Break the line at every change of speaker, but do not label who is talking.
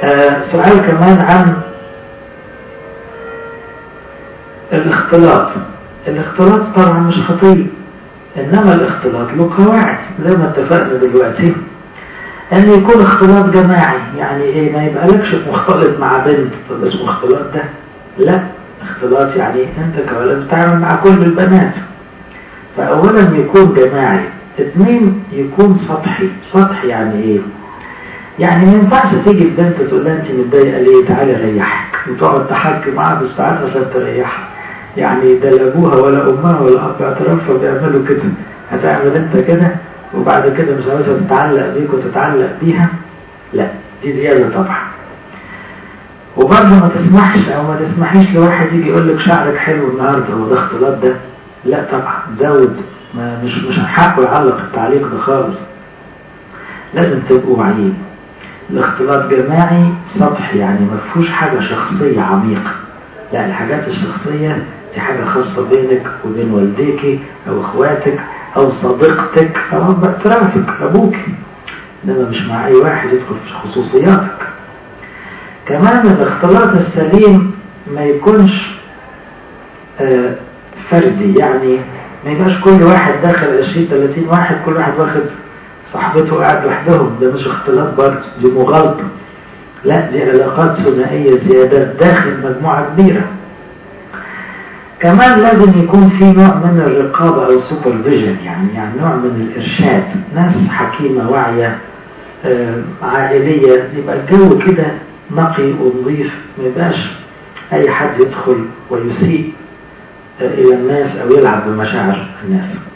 آه سؤال كمان عن الاختلاط الاختلاط طبعا مش خطير انما الاختلاط له قواعد زي ما اتفقنا دلوقتي ان يكون اختلاط جماعي يعني ايه ما يبقى لكش مختلط مع بنت طب اسمه اختلاط ده لا اختلاط يعني انت كولد بتعمل مع كل البنات فاولا يكون جماعي اثنين يكون سطحي سطحي يعني ايه يعني ما ينفعش تيجي البنت تقول لها انت متضايقه ليه تعالي اريحك وتقعد تحكي معاها بالساعات عشان تريحها يعني ده لا ابوها ولا امها ولا اب اعترافها بيعملوا كده هتعمل انت كده وبعد كده مش عاوزها تتعلق بيك وتتعلق بيها لا دي زياده طبعا وبرضه ما تسمحش او ما تسمحيش لواحد يجي يقول لك شعرك حلو النهارده هو ده اختلاط ده لا طبعا زود ما مش مش حقه يعلق التعليق ده خالص لازم تبقوا واعيين الاختلاط جماعي سطحي يعني ما فيهوش حاجه شخصيه عميقه لا الحاجات الشخصيه دي حاجه خاصه بينك وبين والديك او اخواتك او صديقتك او باعترافك ابوك انما مش مع اي واحد يدخل في خصوصياتك كمان الاختلاط السليم ما يكونش آه فردي يعني ما يبقاش كل واحد داخل 20 30 واحد كل واحد واخد صاحبته قاعد لوحدهم ده مش اختلاط برضه دي مغالطه لا دي علاقات ثنائيه زيادات داخل مجموعه كبيره كمان لازم يكون في نوع من الرقابة أو سوبرفيجن يعني يعني نوع من الإرشاد ناس حكيمة واعية آه عائلية يبقى الجو كده نقي ونظيف ما يبقاش أي حد يدخل ويسيء آه إلى الناس أو يلعب بمشاعر الناس